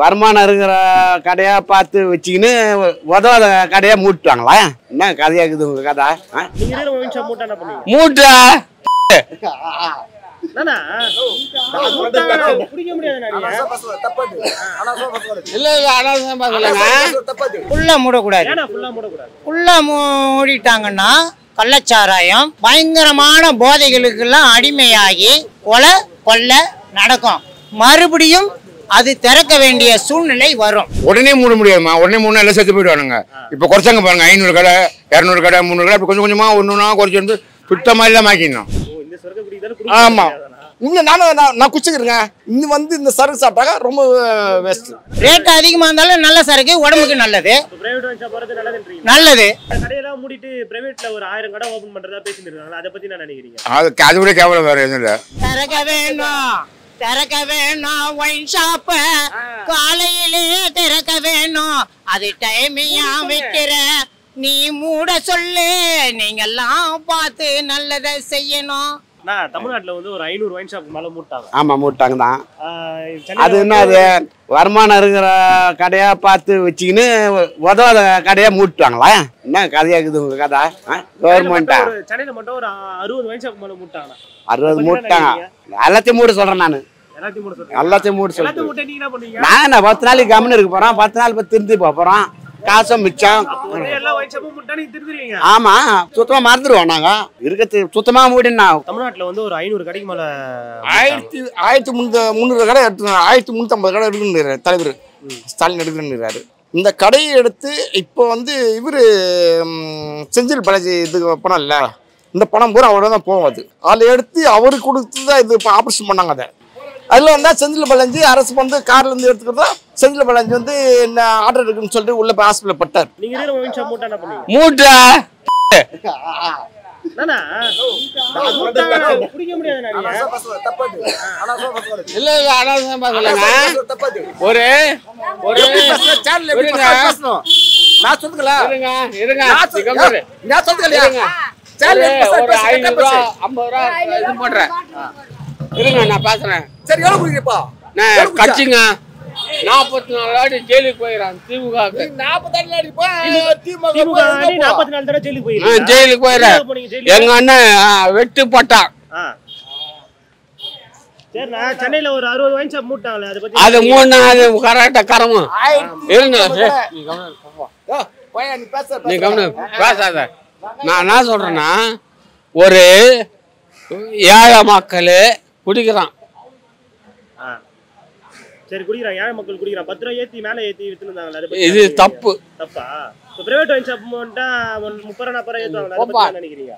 வருமானம் இருக்கிற கடையா பார்த்து வச்சுக்கின்னு உதவாத கடையா மூட்டுவாங்களா என்ன கதையா இருக்குது உங்க கதை ஆ? நீங்க இருக்கிற ஒயின் ஷாப் மூட்டா என்ன பண்ணுவீங்க மூட்டா என்னண்ணா? நான் மூட்டா குடிக்க முடியாதுண்ணா நீங்க. இல்ல இல்ல அனாவசியமா சொல்லுங்க ஃபுல்லாக மூடக்கூடாது ஏன்னா ஃபுல்லா மூடக்கூடாது ஃபுல்லாக மூடிட்டாங்கன்னா கள்ளச்சாராயம் பயங்கரமான போதைகளுக்கெல்லாம் அடிமையாகி கொலை கொள்ளை நடக்கும் மறுபடியும் அது திறக்க வேண்டிய சூழ்நிலை வரும் உடனே மூட முடியாதுமா உடனே மூணு எல்லாம் செத்து போயிடுவானுங்க இப்போ குறைச்சாங்க பாருங்க ஐநூறு கடை இரநூறு கடை முந்நூறு கடை இப்படி கொஞ்சம் கொஞ்சமா ஒன்று ஒன்றா குறைச்சி வந்து சுத்தமாக எல்லாம் ஆக்கிடணும் ஓ, இந்த சொர்க்க குடி தானே ஆமா இங்க நானும் நான் நான் குச்சிக்கிறேங்க இங்க வந்து இந்த சரக்கு சாப்பிட்டாக்க ரொம்ப வேஸ்ட் ரேட் அதிகமாக இருந்தாலும் நல்ல சரக்கு உடம்புக்கு நல்லது பிரைவேட் ஒயின் ஷாப் வரது நல்லதுன்றீங்க நல்லது இந்த கடையெல்லாம் மூடிட்டு பிரைவேட்ல ஒரு ஆயிரம் கடை ஓபன் பண்றதா பேசிட்டு இருக்காங்க அதை பத்தி என்ன நினைக்கிறீங்க அது அது விட கேவலம் வேறு எதுவும் இல்லை திறக்க வேணும் திறக்க வேணும் ஒயின் ஷாப்ப காலையிலே திறக்க வேணும் அது டைமியா வைக்கிற நீ மூட சொல்லு நீங்கெல்லாம் பார்த்து நல்லதை செய்யணும் நான் தமிழ்நாட்டுல வந்து ஒரு ஐநூறு ஒயின் ஷாப் மேல மூட்டாங்க ஆமா மூட்டாங்க தான் ஆஹ் சென்னையில அது என்ன அது வருமானம் இருக்கிற கடையா பார்த்து வச்சுக்கின்னு உதவாத கடையா மூட்டுவாங்களா என்ன கதையா இருக்குது உங்க கதை கவர்மெண்ட்டா ஒரு சென்னையில மட்டும் ஒரு அறுபது ஒயின் ஷாப் மேல மூட்டாங்க அறுபது மூட்டாங்க எல்லாத்தையும் மூட சொல்றேன் நான் எல்லாத்தையும் மூட சொல்றேன் எல்லாத்தையும் மூட எல்லாத்தையும் சொல்றேன் மூட்டை நீங்க என்ன பண்ணுவீங்க நான் என்ன பத்து நாளைக்கு கம்முன்னு இருக்க போறோம் பத்து நாள் போய் திருந்தி போக போறோம் காசும் மிச்சம் ஒரே எல்லா ஒயின் ஷாப்பும் மூட்டா நீங்க திருந்துருவீங்க ஆமா சுத்தமா மறந்துடுவோம் நாங்க இருக்கிறது சுத்தமா மூடினா தமிழ்நாட்டுல வந்து ஒரு ஐநூறு கடைக்கு மேல ஆயிரத்தி ஆயிரத்தி முன்னூத்தி முந்நூறு கடை எடுத்து ஆயிரத்தி முந்நூற்றம்பது கடை இருக்குன்னு தலைவர் ஸ்டாலின் எடுக்கணுங்கிறாரு இந்த கடையை எடுத்து இப்போ வந்து இவர் செந்தில் பாலாஜி இதுக்கு பணம் இல்லை இந்த பணம் பூரா அவரோட தான் போகும் அது அதில் எடுத்து அவருக்கு கொடுத்து தான் இது இப்போ ஆப்ரேஷன் பண்ணாங்க அதை அதில் வந்தால் செந்தில் பாலாஜி அரசு வந்து கார்லேருந்து எடுத்துக்கிறதா செந்தில் பாலாஜி வந்து என்ன ஆர்டர் இருக்குன்னு சொல்லிட்டு உள்ள போய் ஹாஸ்பிட்டல் பட்டார் நீங்க இருக்கிற ஒயின் ஷாப் மூட்டா என்ன பண்ணுவீங்க மூட்டா என்னண்ணா? நான் மூட்டா குடிக்க முடியாதுண்ணா நீங்க. இல்ல இல்ல அனாவசியமா சொல்லுங்க ஒரு ஒரு இருங்க. நான் சொல்லுங்களா இருங்க இருங்க நான் சொல்~ கம்முனு இரு. நான் சொல்லுங்களா இருங்க. சேனல் ஒரு- எப்படி ஒரு பேசுறது? ஐநூறு ரூபா ஐம்பது ரூபா இது போடுறேன் இருங்க நான் பேசுறேன் சரி எவ்வளவு குடிக்கிறப்பா நான் கட்சிங்க நாற்பத்தி நாலு வாட்டி ஜெயிலுக்கு போயிடறான் திமுகவுக்கு நாற்பத்தாறு அடிப்பா திமுக ஆண்டி 44 தடவை ஜெயிலுக்கு நான் போயிருக்கீங்க. ஜெயிலுக்கு போயிடுறேன் எங்க போனீங்க ஜெயிலுக்கு? எங்க அண்ணன் ஆ, வெட்டு போட்டான் ஆ. சரிண்ணா, சென்னையில ஒரு அறுபது ஒயின் ஷாப் மூட்டாங்களே அதை பத்தி அது மூணு நாள் அது கரெக்டா கரமும் இருங்க ஏய், நீ கம்முனு இரு, போ, போ. போயா நீ பேச நீ கம்முனு இரு, பேசாத நான் என்ன சொல்றேன்னா ஒரு ஏழை மக்கள் குடிக்கிறான் ஆ. சரி குடிக்கிறான் ஏழை மக்கள் குடிக்கிறான் பத்து ரூபாய் ஏத்தி மேல ஏத்தி வித்துருந்தாங்களே அதை பத்தி இது என்ன நினைக்கிறீங்க? தப்பு தப்பா இப்போ பிரைவேட் ஒயின் ஷாப் மட்டும் முப்பது ரூபா நாற்பது ரூபா ஏத்துவாங்களே அதை பத்தி போப்பா. என்ன நினைக்கிறீங்க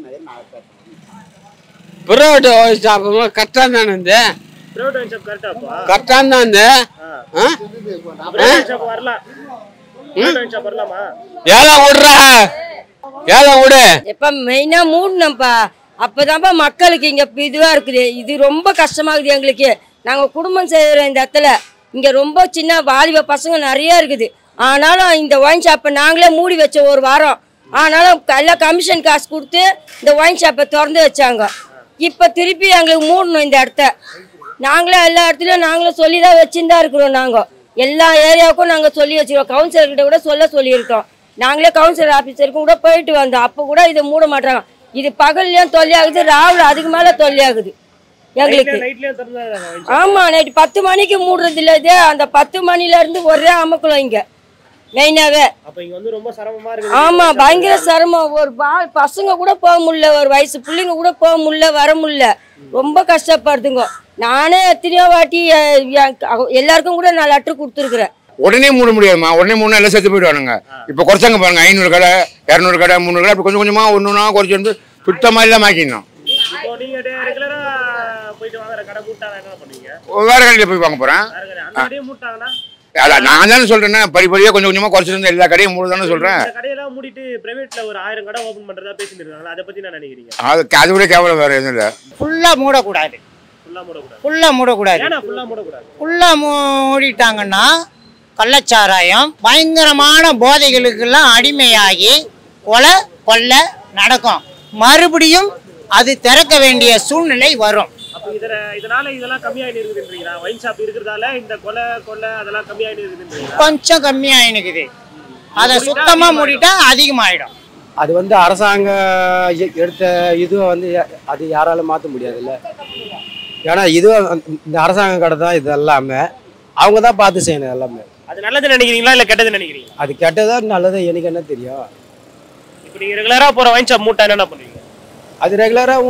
பிரைவேட் சாப்பிடும்போது கரெக்டாக தானே இருந்து பிரைவேட் ஒயின் ஷாப் கரெக்டாப்பா கரெக்டாக தான் இருந்து ஆ? பிரைவேட் ஒயின் ஷாப் வரலாம் பிரைவேட் ஒயின் ஷாப் வரலாமா ஏழை விடுறா ஏழை விடு எப்ப மெயினா மூடணும்ப்பா அப்பதான்ப்பா மக்களுக்கு இங்க இதுவா இருக்குது இது ரொம்ப கஷ்டமா இருக்குது எங்களுக்கு நாங்க குடும்பம் செய்யற இந்த இடத்துல இங்க ரொம்ப சின்ன வாலிப பசங்க நிறைய இருக்குது ஆனாலும் இந்த ஒயின் ஷாப்பை நாங்களே மூடி வச்ச ஒரு வாரம் ஆனாலும் எல்லாம் கமிஷன் காசு கொடுத்து இந்த ஒயின் ஷாப்பை திறந்து வச்சாங்க இப்போ திருப்பி எங்களுக்கு மூடணும் இந்த இடத்த நாங்களே எல்லா இடத்துலையும் நாங்களும் சொல்லி தான் வச்சுன்னு தான் இருக்கிறோம் நாங்கள் எல்லா ஏரியாவுக்கும் நாங்கள் சொல்லி வச்சுருக்கோம் கவுன்சிலர்கிட்ட கூட சொல்ல சொல்லியிருக்கோம் நாங்களே கவுன்சிலர் ஆஃபீஸருக்கும் கூட போயிட்டு வந்தோம் அப்போ கூட இதை மூட மாட்டாங்க இது பகல்லையும் தொல்லையாகுது ராவில் அதுக்கு மேலே தொல்லையாகுது எங்களுக்கு நைட்லயும் திறந்து ஆமா நைட்டு பத்து மணிக்கு மூடுறது இல்ல இது அந்த பத்து மணில இருந்து ஒரே அமக்கலம் இங்க மெயினாவே அப்ப இங்க வந்து ரொம்ப சிரமமா இருக்குது ஆமா பயங்கர சிரமம் ஒரு பா பசங்க கூட போக முடியல ஒரு வயசு பிள்ளைங்க கூட போக முடியல வர முடியல ரொம்ப கஷ்டப்படுதுங்க நானே எத்தனையோ வாட்டி அஹ், என் க- எல்லாருக்கும் கூட நான் லெட்டர் கொடுத்துருக்குறேன் உடனே மூட முடியாதுமா உடனே மூணு எல்லாம் செத்து போயிடுவானுங்க இப்போ குறைச்சாங்க பாருங்க ஐநூறு கடை இரநூறு கடை முந்நூறு கடை இப்படி கொஞ்சம் கொஞ்சமா ஒன்று ஒன்றா குறைச்சி வந்து சுத்தமாக எல்லாம் ஆக்கிடணும் இப்போ நீங்க ரெகுலரா போயிட்டு வாங்குற கடை மூட்டாங்க என்ன பண்ணுவீங்க வேற கடையில் போய் வாங்க போகிறேன் வேற கடை அந்த கடையை மூட்டாங்கன்னா அதான் நான் தானே சொல்கிறேன்னா படிப்படியாக கொஞ்சம் கொஞ்சமாக குறைச்சிட்டு வந்து எல்லா கடையும் மூணு தானே சொல்கிறேன் இந்த கடையெல்லாம் மூடிட்டு பிரைவேட்ல ஒரு ஆயிரம் கடை ஓபன் பண்றதா பேசிட்டு இருக்காங்க அதை பத்தி என்ன நினைக்கிறீங்க அது அது விட கேவலம் வேறு எதுவும் இல்லை ஃபுல்லாக மூடக்கூடாது ஃபுல்லா மூடக்கூடாது ஃபுல்லாக மூடக்கூடாது ஏன்னா ஃபுல்லா மூடக்கூடாது ஃபுல்லாக மூடிட்டாங்கன்னா கள்ளச்சாராயம் பயங்கரமான போதைகளுக்கெல்லாம் அடிமையாகி கொலை கொள்ளை நடக்கும் மறுபடியும் அது திறக்க வேண்டிய சூழ்நிலை வரும் அப்ப அப்ப இதர இதனால இதெல்லாம் கம்மியாகி இருக்குதுன்றீங்களா ஒயின் ஷாப் இருக்கிறதால இந்த கொலை கொள்ளை அதெல்லாம் கம்மியாகி இருக்குதுன்றீங்களா கொஞ்சம் கம்மியாக இருக்குது அதை சுத்தமா மூடிட்டா அதிகமாயிடும் அது வந்து அரசாங்க எ- எடுத்த இதுவை வந்து யா- அது யாராலும் மாற்ற முடியாதுல்ல ஏன்னா இதுவும் அந்த- இந்த அரசாங்க கடை தான் இது எல்லாமே அவங்க தான் பார்த்து செய்யணும் எல்லாமே அது நல்லது நினைக்கிறீங்களா இல்ல கெட்டது நினைக்கிறீங்களா அது கெட்டதா நல்லதா எனக்கு என்ன தெரியும் இப்போ நீங்க ரெகுலரா போற ஒயின் ஷாப் மூட்டை என்ன பண்ணுவீங்க அது ரெகுலராக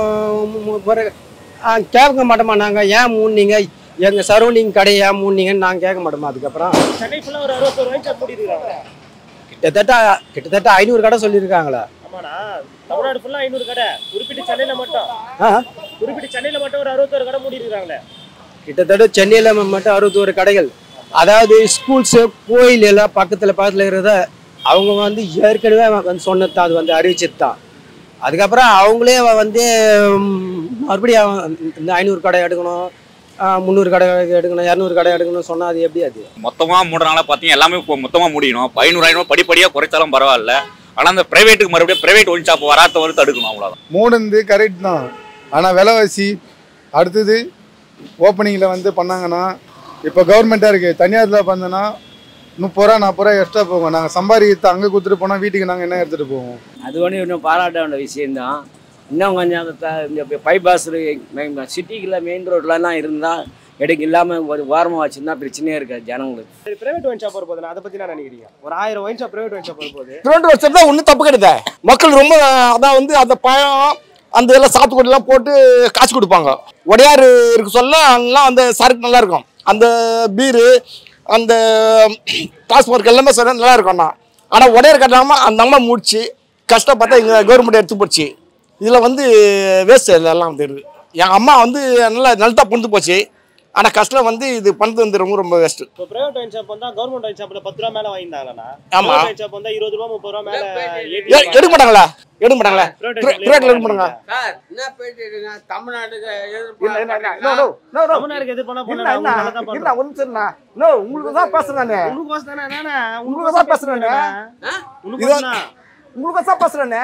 கேட்க மாட்டோமா நாங்கள் ஏன் மூடினீங்க எங்கள் சரௌண்டிங் கடையை ஏன் மூடினீங்கன்னு நாங்கள் கேட்க மாட்டோமா அதுக்கப்புறம் சென்னை ஃபுல்லா ஒரு அறுபத்தோரு ஒயின் ஷாப் மூடி இருக்காங்க கிட்டத்தட்ட கிட்டத்தட்ட ஐநூறு கடை சொல்லியிருக்காங்களா ஆமாடா தமிழ்நாடு ஃபுல்லா ஐநூறு கடை குறிப்பிட்டு சென்னையில மட்டும் ஆ குறிப்பிட்டு சென்னையில மட்டும் ஒரு அறுபத்தோரு கடை மூடி இருக்காங்களே கிட்டத்தட்ட சென்னையில் மட்டும் அறுபத்தோரு கடைகள் அதாவது ஸ்கூல்ஸு கோயில் எல்லாம் பக்கத்தில் பக்கத்தில் இருக்கிறத அவங்க வந்து ஏற்கனவே வந்து சொன்னது அது வந்து அறிவிச்சது தான் அதுக்கப்புறம் அவங்களே வந்து ம், மறுபடியும் இந்த ஐநூறு கடை எடுக்கணும் ஆ, முந்நூறு கடை எடுக்கணும் இரநூறு கடை எடுக்கணும் சொன்னால் அது எப்படி அது மொத்தமாக மூடுறனால பார்த்தீங்கன்னா எல்லாமே இப்போ மொத்தமாக மூடிடும் இப்போ ஐநூறு ஐநூறு படிப்படியாக குறைச்சாலும் பரவாயில்ல ஆனால் அந்த பிரைவேட்டுக்கு மறுபடியும் பிரைவேட் ஒன் ஷாப் வராத வந்து தடுக்கணும் அவ்வளோதான் மூணுந்து கரெக்ட் தான் ஆனால் விலைவாசி அடுத்தது ஓப்பனிங்கில் வந்து பண்ணாங்கன்னா இப்போ கவர்மெண்ட்டாக இருக்குது தனியாரில் பண்ணனா முப்பது ரூபா நாற்பது ரூபா எக்ஸ்ட்ரா போகும் நாங்கள் சம்பாதிக்கிறது அங்கே கொடுத்துட்டு போனால் வீட்டுக்கு நாங்கள் என்ன எடுத்துகிட்டு போவோம் அது ஒன்று இன்னும் பாராட்ட வேண்டிய விஷயம்தான் இன்னும் கொஞ்சம் அந்த த- இந்த பைபாஸ் சிட்டிக்குள்ள மெயின் ரோட்லலாம் இருந்தால் எடுக்க இல்லாமல் ஒரு வாரமாக வச்சுருந்தா பிரச்சனையே இருக்காது ஜனங்களுக்கு சரி பிரைவேட் ஒயின் ஷாப் வரப்போது அதை பத்தி என்ன நினைக்கிறீங்க ஒரு ஆயிரம் wine shop private wine shop வரப்போது பிரிண்ட் வச்சது தான் ஒன்றும் தப்பு கிடையாது மக்கள் ரொம்ப அதான் வந்து அந்த பழம் அந்த எல்லாம் சாத்துக்குடிலாம் போட்டு காசு கொடுப்பாங்க உடையார் இருக்கு சொல்ல அங்கெல்லாம் அந்த சரக்கு நல்லா இருக்கும் அந்த பீரு அந்த டாஸ்மார்க் எல்லாமே சொல்ல நல்லா இருக்கும்ண்ணா ஆனால் உடையார் கட்டாமல் அந்த அம்மா முடிச்சு கஷ்டப்பட்டா இங்கே கவர்மெண்ட் எடுத்து போச்சு இதில் வந்து வேஸ்ட் எல்லாம் தெரியுது என் அம்மா வந்து நல்லா நல்லா புரிந்து போச்சு ஆனால் கஷ்டம் வந்து இது பண்ணுறது வந்து ரொம்ப ரொம்ப வேஸ்ட்டு இப்போ பிரைவேட் ஒயின் ஷாப் வந்தா கவர்மெண்ட் ஒயின் ஷாப்ல பத்து ரூபா மேல வாங்கிட்டாங்கண்ணா ஆமா. ஒயின் ஷாப் வந்தா இருபது ரூபா முப்பது ரூபா மேல ஏத்தி எ- எடுக்க மாட்டாங்களா எடுக்க மாட்டாங்களா Private பிரைவேட்ல எடுக்க மாட்டாங்க சார் என்ன பேசிட்டு இருக்கீங்க தமிழ்நாட்டுக்கு இல்ல, இல்ல, இல்ல. No, no, no, no. தமிழ்நாடுக்கு எது பண்ணா இல்ல, பண்ணலாம் இல்ல, நல்லா தான் இல்ல, பண்றோம் ஒரு நிமிஷம் இருண்ணா. No, உங்களுக்கு தான் பேசுறேன் நானு. உங்களுக்கு கோஸ் தானே நானே உங்களுக்கு தான் பேசுறேன் நானு. உங்களுக்கு இது- கோஸ் உங்களுக்கு தான் பேசுறேன்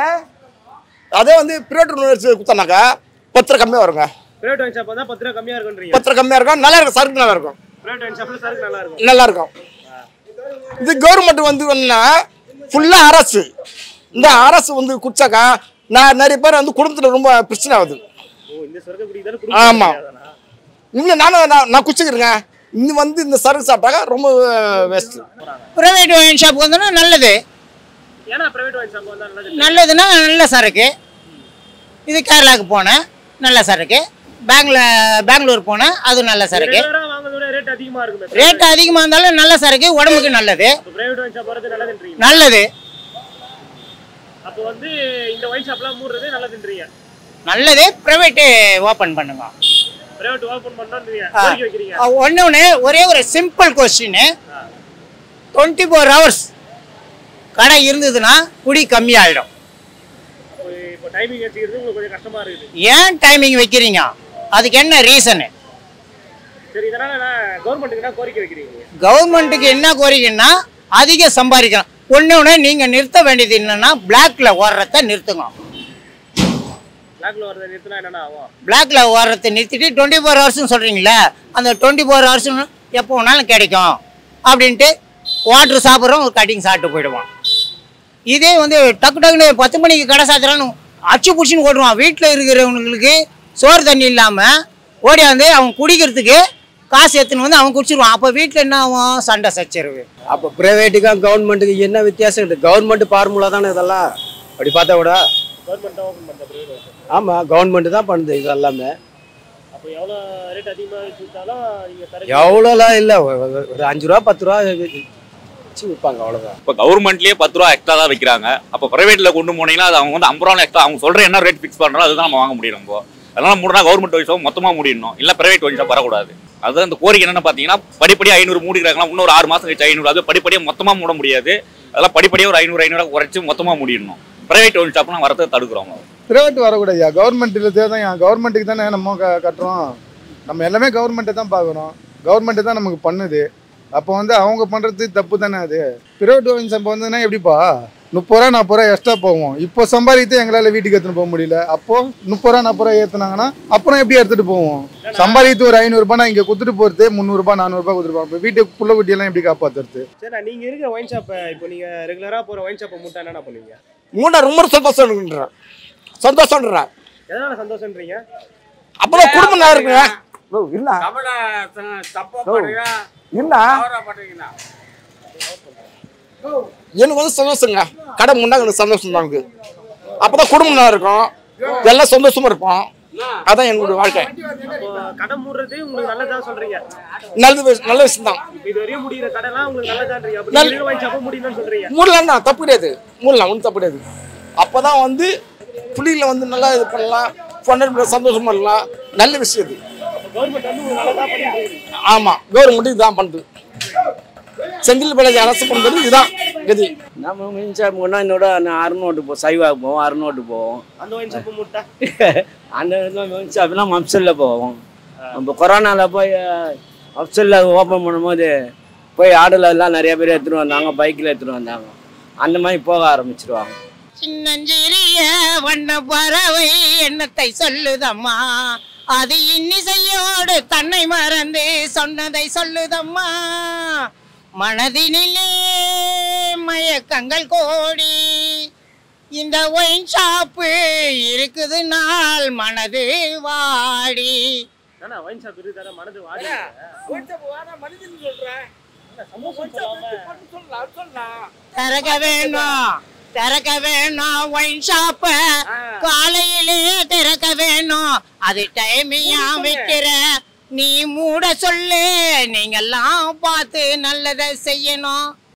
அதே வந்து பிரைவேட் யூனிவர்சிட்டி கொடுத்தானாக்கா பத்து ரூபா கம்மியா வருங்க பிரைவேட் ஒயின் ஷாப் வந்தா பத்து ரூபா கம்மியா இருக்குன்றீங்க பத்து ரூபா கம்மியா இருக்கும் நல்லா இருக்கும் சரக்கு நல்லா இருக்கும் பிரைவேட் ஒயின் ஷாப்ல சரக்கு நல்லா இருக்கும் நல்லா இருக்கும் இது கவர்மெண்ட் வந்து என்னன்னா ஃபுல்லா அரசு இந்த அரசு வந்து குடிச்சாக்கா நான் நிறைய பேர் வந்து குடும்பத்துல ரொம்ப பிரச்சனை ஆகுது ஓ இந்த சொர்க்க குடி தானே ஆமா. குடிக்க இன்னும் நானும் நான் நான் குடிச்சுக்கிறேங்க இன்னும் வந்து இந்த சரக்கு சாப்பிட்டாக்கா ரொம்ப வேஸ்ட் ப்ரைவேட் ஒயின் ஷாப் வந்தோன்னா நல்லது ஏன்னா பிரைவேட் ஒயின் ஷாப் வந்தா நல்லது நல்லதுன்னா நல்ல சரக்கு இது கேரளாவுக்கு போனேன் நல்ல சரக்கு பெங்கள பெங்களூர் போனேன் அது நல்ல சரக்கு ரெகுலரா வாங்குறதோட ரேட் அதிகமா இருக்குமே ரேட் அதிகமாக இருந்தாலும் நல்ல சரக்கு உடம்புக்கு நல்லது பிரைவேட் ஒயின் ஷாப் வரது நல்லதுன்றீங்க நல்லது அப்போ வந்து இந்த ஒயின் ஷாப்லாம் மூடுறது நல்லதுன்றீங்க நல்லது ப்ரைவேட்டு ஓப்பன் பண்ணுங்க பிரைவேட் ஓபன் பண்ணோன்றீங்க ஆ. கோரிக்கை வைக்கிறீங்க ஒன்று ஒன்று ஒரே ஒரு simple question twenty four hours கடை இருந்ததுன்னா குடி கம்மியாயிடும் அப்போ இப்போ டைமிங் வச்சுக்கிறது உங்களுக்கு கொஞ்சம் கஷ்டமா இருக்குது ஏன் டைமிங் வைக்கிறீங்க அதுக்கு என்ன ரீசனு சரி இதனால நான் கவர்மெண்ட்டுக்கு என்ன கோரிக்கை வைக்கிறீங்க கவர்மெண்ட்டுக்கு என்ன கோரிக்கைன்னா அதிக சம்பாதிக்கலாம் ஒன்று ஒன்று நீங்கள் நிறுத்த வேண்டியது என்னன்னா பிளாக்ல ஓடுறத நிறுத்துங்க பிளாக்ல வரதை நிறுத்தினா என்னென்ன ஆகும் பிளாக்ல ஓடுறத நிறுத்திட்டு டுவெண்ட்டி ஃபோர் ஹவர்ஸ்னு சொல்கிறீங்களே அந்த டுவெண்ட்டி ஃபோர் ஹவர்ஸ் எப்போ வேணாலும் கிடைக்கும் அப்படின்ட்டு வாட்டர் சாப்பிட்றோம் ஒரு கட்டிங் சாப்பிட்டு போயிடுவான் இதே வந்து டக்கு டக்குன்னு பத்து மணிக்கு கடை சாத்துறான்னு அச்சு பிடிச்சின்னு ஓடுவான் வீட்டில் இருக்கிறவங்களுக்கு சோறு தண்ணி இல்லாமல் ஓடியாந்து அவன் குடிக்கிறதுக்கு காசு எடுத்துன்னு வந்து அவன் குடிச்சிருவான் அப்போ வீட்டில் என்ன ஆகும் சண்டை சச்சரவு அப்போ ப்ரைவேட்டுக்கும் கவர்மெண்ட்டுக்கு என்ன வித்தியாசம் இருக்குது கவர்மெண்ட் ஃபார்முலா தானே இதெல்லாம் அப்படி பார்த்தா கூட கவர்மெண்ட் தான் ஓப்பன் பண்ணுற பிரைவேட் ஒயின் ஷாப் ஆமாம் கவர்மெண்ட் தான் பண்ணுது இது எல்லாமே அப்போ எவ்வளோ ரேட் அதிகமாக வச்சு விட்டாலும் நீங்கள் சரக்கு எவ்வளோலாம் இல்லை ஒரு அஞ்சு ரூபா பத்து ரூபா வச்சு விற்பாங்க அவ்வளோதான் இப்போ கவர்மெண்ட்லேயே பத்து ரூபா எக்ஸ்ட்ரா தான் வைக்கிறாங்க அப்போ ப்ரைவேட்டில் கொண்டு போனீங்கன்னா அது அவங்க வந்து ஐம்பது ரூபா எக்ஸ்ட்ரா அவங்க சொல்கிற என்ன ரேட் ஃபிக்ஸ் பண்ணுறோம் அதுதான் நம்ம வாங்க முடியும் நம்ம அதனால மூடனா கவர்மெண்ட் ஒயின் ஷாப் மொத்தமாக மூடிடணும் இல்லை பிரைவேட் ஒயின் ஷாப் வரக்கூடாது அதுதான் இந்த கோரிக்கை என்னன்னு பார்த்தீங்கன்னா படிப்படியாக ஐநூறு மூடிக்கிறாங்களா இன்னும் ஒரு ஆறு மாதம் கழிச்சு ஐநூறு அது படிப்படியாக மொத்தமாக மூட முடியாது அதெல்லாம் படிப்படியாக ஒரு ஐநூறு ஐநூறு குறைச்சி மொத்தமாக மூடிடணும் பிரைவேட் ஒயின் ஷாப்லாம் வரதை தடுக்கிறோம் பிரைவேட் வரக்கூடாதுயா கவர்மெண்ட்டில் தான் கவர்மெண்ட்டுக்கு தானே நம்ம க கட்டுறோம் நம்ம எல்லாமே கவர்மெண்ட்டை தான் பார்க்குறோம் கவர்மெண்ட்டு தான் நமக்கு பண்ணுது அப்போ வந்து அவங்க பண்ணுறது தப்பு தானே அது பிரைவேட் ஒயின் ஷாப் வந்ததுன்னா எப்படிப்பா முப்பது ரூபா நாற்பது ரூபா எக்ஸ்ட்ரா போவோம் இப்போ சம்பாதித்து எங்களால் வீட்டுக்கு எடுத்துன்னு போக முடியல அப்போ முப்பது ரூபா நாற்பது ரூபா ஏற்றுனாங்கன்னா அப்புறம் எப்படி எடுத்துட்டு போவோம் சம்பாதித்து ஒரு ஐநூறுரூபா இங்கே கொடுத்துட்டு போகிறது முந்நூறுபா நானூறுபா கொடுத்துட்டு இப்போ வீட்டுக்கு புள்ள குட்டியெல்லாம் எப்படி காப்பாற்றுறது சரி நீங்க இருக்கிற ஒயின் ஷாப்பை இப்போ நீங்க ரெகுலரா போற ஒயின் ஷாப்பை மூட்டா என்ன பண்ணுவீங்க மூணா ரொம்ப சந்தோஷம்ன்றேன் சந்தோஷம்ன்றேன் எதனால சந்தோஷம்ன்றீங்க அப்பதான் குடும்பம் நல்லா இருக்குங்க ஓ, இல்ல இல்ல எனக்கு வந்து சந்தோஷங்க கடை முன்னா எனக்கு சந்தோஷம் தான் எனக்கு அப்பதான் குடும்பம் நல்லா இருக்கும் எல்லாம் சந்தோஷமா இருப்போம் அதான் என்னுடைய வாழ்க்கை இப்போ கடை மூடுறது உங்களுக்கு நல்லதா சொல்றீங்க நல்லது விஷ- நல்ல விஷயம் தான் இது வரையும் முடியிற கடைலாம் உங்களுக்கு நல்லதான்றீங்க அப்ப நல்ல- நீங்க ஒயின் ஷாப்பை முடியணும்னு சொல்றீங்க மூடலாம் தான் தப்பு கிடையாது மூடலாம் ஒன்றும் தப்பு கிடையாது அப்பதான் வந்து புள்ளிகளை வந்து நல்லா இது பண்ணலாம் பொண்ணு சந்தோஷமா இருக்கலாம் நல்ல விஷயம் இது கவர்மெண்ட் வந்து உங்களுக்கு நல்லதா பண்ணிட்டு இருக்கு ஆமா கவர்மெண்ட் இதுதான் பண்ணுது செந்தில் பாலாஜி அரசு பண்றது இதுதான் கதி நம்ம மின்சாரம் போனால் என்னோட அறுநூட்டு போ சைவாக போவோம் அறுநூட்டு போவோம் அந்த ஒயின் ஷாப்பை மூட்டா அந்த மின்சாரம்லாம் மப்சலில் போவோம் நம்ம கொரோனாவில் போய் மப்சலில் ஓப்பன் பண்ணும்போது போய் ஆடல எல்லாம் நிறைய பேர் எடுத்துகிட்டு வந்தாங்க பைக்கில் எடுத்துகிட்டு வந்தாங்க அந்த மாதிரி போக ஆரம்பிச்சிருவாங்க சின்னஞ்சிறிய வண்ண பறவை எண்ணத்தை சொல்லுதம்மா அது இன்னிசையோடு தன்னை மறந்து சொன்னதை சொல்லுதம்மா மனதினிலே மயக்கங்கள் கோடி இந்த ஒயின் ஷாப்பு இருக்குது நாள் மனது வாடி ஆனா ஒயின் ஷாப் இருக்குதான மனது வாடி திறக்க வேணும் திறக்க வேணும் ஒயின் ஷாப்ப காலையிலே திறக்க வேணும் அது டைமையா வைக்கிற நீ மூட சொல்லு நீங்கெல்லாம் பார்த்து நல்லதை செய்யணும்